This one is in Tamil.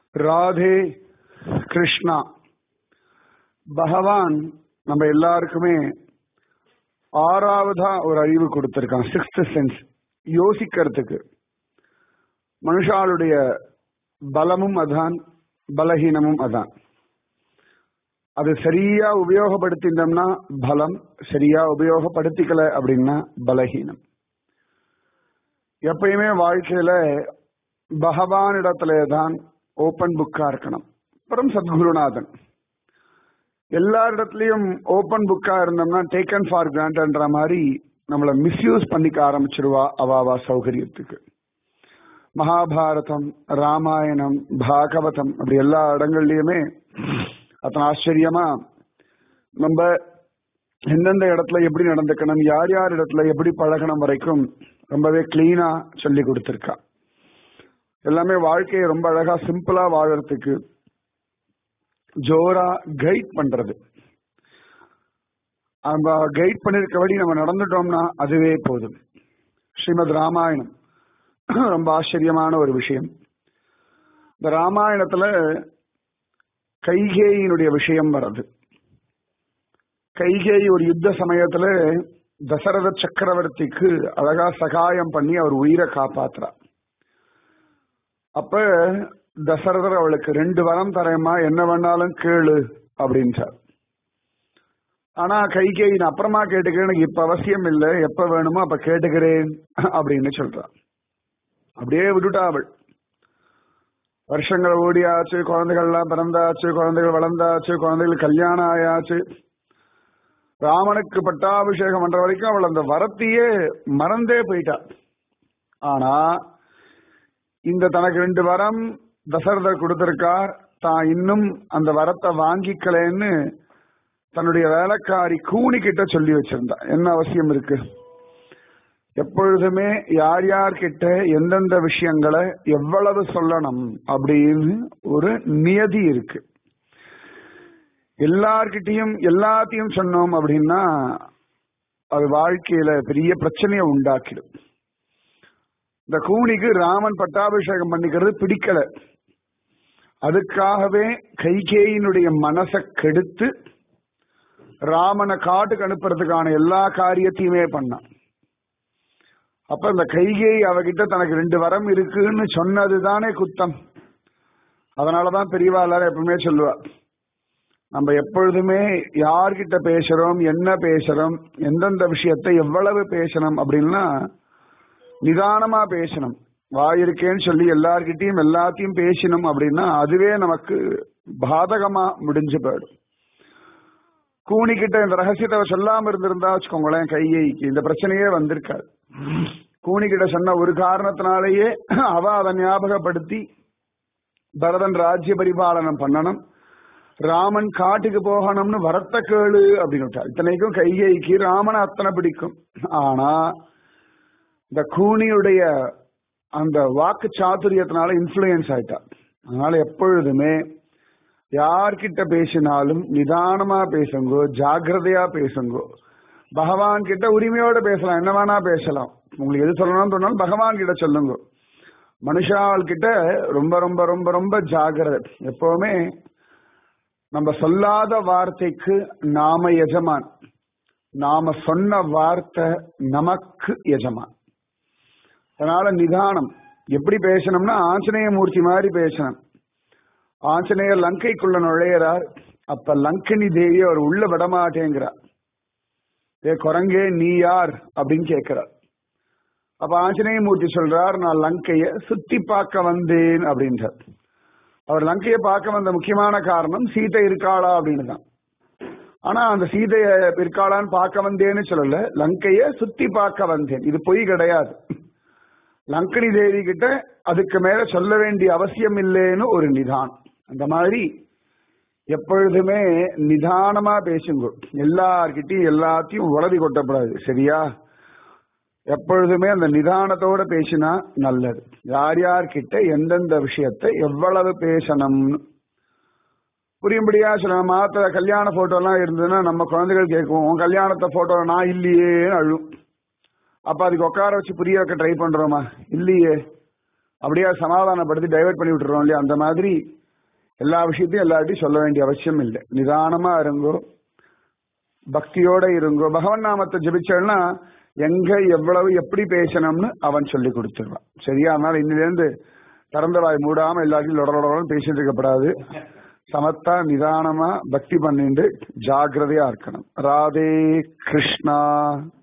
ராதே கிருஷ்ணா பகவான் நம்ம எல்லாருக்குமே ஆறாவதா ஒரு அறிவு கொடுத்திருக்கான் சிக்ஸ்த் சென்ஸ் யோசிக்கிறதுக்கு மனுஷாளுடைய பலமும் அதான் பலகீனமும் அதான் அது சரியா உபயோகப்படுத்தினோம்னா பலம் சரியா உபயோகப்படுத்திக்கல அப்படின்னா பலகீனம் எப்பயுமே வாழ்க்கையில பகவான் இடத்துல தான் ஓப்பன் புக்கா இருக்கணும் அப்புறம் சத்குருநாதன் எல்லாரிடத்துலயும் ஓப்பன் புக்கா இருந்தோம்னா டேக்கன் ஃபார் கிராண்டன்ற மாதிரி நம்மளை மிஸ்யூஸ் பண்ணிக்க ஆரம்பிச்சிருவா அவாவா சௌகரியத்துக்கு மகாபாரதம் ராமாயணம் பாகவதம் அப்படி எல்லா இடங்கள்லயுமே அத்தனை ஆச்சரியமா நம்ம எந்தெந்த இடத்துல எப்படி நடந்துக்கணும் யார் யார் இடத்துல எப்படி பழகணும் வரைக்கும் ரொம்பவே கிளீனா சொல்லி கொடுத்துருக்கா எல்லாமே வாழ்க்கையை ரொம்ப அழகா சிம்பிளா வாழறதுக்கு ஜோரா கைட் பண்றது நம்ம கைட் பண்ணிருக்கபடி நம்ம நடந்துட்டோம்னா அதுவே போதும் ஸ்ரீமத் ராமாயணம் ரொம்ப ஆச்சரியமான ஒரு விஷயம் இந்த ராமாயணத்துல கைகேயினுடைய விஷயம் வருது கைகேயி ஒரு யுத்த சமயத்துல தசரத சக்கரவர்த்திக்கு அழகா சகாயம் பண்ணி அவர் உயிரை காப்பாத்துறா அப்ப தசரதர் அவளுக்கு ரெண்டு வரம் தரேம்மா என்ன வேணாலும் கேளு அப்படின்றார் ஆனா கைகேயி நான் அப்புறமா கேட்டுக்கிறேன் எனக்கு இப்ப அவசியம் இல்லை எப்ப வேணுமோ அப்ப கேட்டுக்கிறேன் அப்படின்னு சொல்றான் அப்படியே விட்டுட்டா அவள் வருஷங்கள் ஓடியாச்சு குழந்தைகள்லாம் பிறந்தாச்சு குழந்தைகள் வளர்ந்தாச்சு குழந்தைகள் கல்யாணம் ஆயாச்சு ராமனுக்கு பட்டாபிஷேகம் பண்ற வரைக்கும் அவள் அந்த வரத்தையே மறந்தே போயிட்டா ஆனா இந்த தனக்கு ரெண்டு வரம் தசரதர் கொடுத்திருக்கார் தான் இன்னும் அந்த வரத்தை வாங்கிக்கலன்னு தன்னுடைய வேலைக்காரி கூணி கிட்ட சொல்லி வச்சிருந்தா என்ன அவசியம் இருக்கு எப்பொழுதுமே யார் யார்கிட்ட எந்தெந்த விஷயங்களை எவ்வளவு சொல்லணும் அப்படின்னு ஒரு நியதி இருக்கு எல்லார்கிட்டையும் எல்லாத்தையும் சொன்னோம் அப்படின்னா அது வாழ்க்கையில பெரிய பிரச்சனையை உண்டாக்கிடும் இந்த கூனிக்கு ராமன் பட்டாபிஷேகம் பண்ணிக்கிறது பிடிக்கல அதுக்காகவே கைகேயினுடைய மனசை கெடுத்து ராமனை காட்டுக்கு அனுப்புறதுக்கான எல்லா காரியத்தையுமே பண்ணான் அப்ப இந்த கைகை அவகிட்ட தனக்கு ரெண்டு வரம் இருக்குன்னு சொன்னது தானே குத்தம் அதனாலதான் பெரியவா எல்லாரும் எப்பவுமே சொல்லுவா நம்ம எப்பொழுதுமே யார்கிட்ட பேசுறோம் என்ன பேசுறோம் எந்தெந்த விஷயத்தை எவ்வளவு பேசணும் அப்படின்னா நிதானமா பேசணும் வாயிருக்கேன்னு சொல்லி எல்லார்கிட்டையும் எல்லாத்தையும் பேசணும் அப்படின்னா அதுவே நமக்கு பாதகமா முடிஞ்சு போயிடும் கூணிக்கிட்ட இந்த ரகசியத்தை சொல்லாம இருந்திருந்தா வச்சுக்கோங்களேன் கையைக்கு இந்த பிரச்சனையே வந்திருக்காது கூணிக்கிட்ட சொன்ன ஒரு காரணத்தினாலேயே அவ அதை ஞாபகப்படுத்தி பரதன் ராஜ்ய பரிபாலனம் பண்ணணும் ராமன் காட்டுக்கு போகணும்னு வரத்த கேளு அப்படின்னு இத்தனைக்கும் கைகைக்கு ராமனை அத்தனை பிடிக்கும் ஆனா இந்த கூனியுடைய அந்த வாக்கு சாதுரியத்தினால இன்ஃபுளுயன்ஸ் ஆயிட்டா அதனால எப்பொழுதுமே யார்கிட்ட பேசினாலும் நிதானமா பேசுங்கோ ஜாகிரதையா பேசுங்கோ பகவான் கிட்ட உரிமையோட பேசலாம் என்ன வேணா பேசலாம் உங்களுக்கு எது சொல்லணும்னு சொன்னாலும் பகவான் கிட்ட சொல்லுங்க மனுஷால் கிட்ட ரொம்ப ரொம்ப ரொம்ப ரொம்ப ஜாகிரதை எப்பவுமே நம்ம சொல்லாத வார்த்தைக்கு நாம எஜமான் நாம சொன்ன வார்த்தை நமக்கு எஜமான் அதனால நிதானம் எப்படி பேசணும்னா ஆஞ்சநேய மூர்த்தி மாதிரி பேசணும் ஆஞ்சநேயர் லங்கைக்குள்ள நுழையிறார் அப்ப லங்கினி தேவி அவர் உள்ள விடமாட்டேங்கிறார் ஏ குரங்கே நீ யார் அப்படின்னு கேட்கிறார் அப்ப ஆஞ்சநேய மூர்த்தி சொல்றார் நான் லங்கைய சுத்தி பார்க்க வந்தேன் அப்படின்றார் அவர் லங்கையை பார்க்க வந்த முக்கியமான காரணம் சீதை இருக்காளா அப்படின்னு தான் ஆனா அந்த சீதைய இருக்காளான்னு பார்க்க வந்தேன்னு சொல்லல லங்கைய சுத்தி பார்க்க வந்தேன் இது பொய் கிடையாது லங்கனி தேவி கிட்ட அதுக்கு மேல சொல்ல வேண்டிய அவசியம் இல்லைன்னு ஒரு நிதானம் அந்த மாதிரி எப்பொழுதுமே நிதானமா பேசுங்க எல்லார்கிட்டையும் எல்லாத்தையும் உளவி கொட்டப்படாது சரியா எப்பொழுதுமே அந்த நிதானத்தோட பேசினா நல்லது யார் யார்கிட்ட எந்தெந்த விஷயத்தை எவ்வளவு பேசணும்னு புரியும்படியா சில மாத்த கல்யாண போட்டோ எல்லாம் இருந்ததுன்னா நம்ம குழந்தைகள் கேட்கும் உன் கல்யாணத்தை போட்டோ நான் இல்லையேன்னு அழும் அப்ப அதுக்கு உட்கார வச்சு புரிய வைக்க ட்ரை பண்றோமா இல்லையே அப்படியே சமாதானப்படுத்தி டைவர்ட் பண்ணி விட்டுறோம் இல்லையா அந்த மாதிரி எல்லா விஷயத்தையும் எல்லார்ட்டையும் சொல்ல வேண்டிய அவசியம் இல்லை நிதானமா இருங்கோ பக்தியோட இருங்கோ பகவன் நாமத்தை ஜபிச்சேன்னா எங்க எவ்வளவு எப்படி பேசணும்னு அவன் சொல்லி கொடுத்துருவான் சரியா அதனால இன்னிலேருந்து திறந்த வாய் மூடாம எல்லாத்தையும் லொடலொடன்னு பேசிட்டு இருக்கப்படாது சமத்தா நிதானமா பக்தி பண்ணிட்டு ஜாகிரதையா இருக்கணும் ராதே கிருஷ்ணா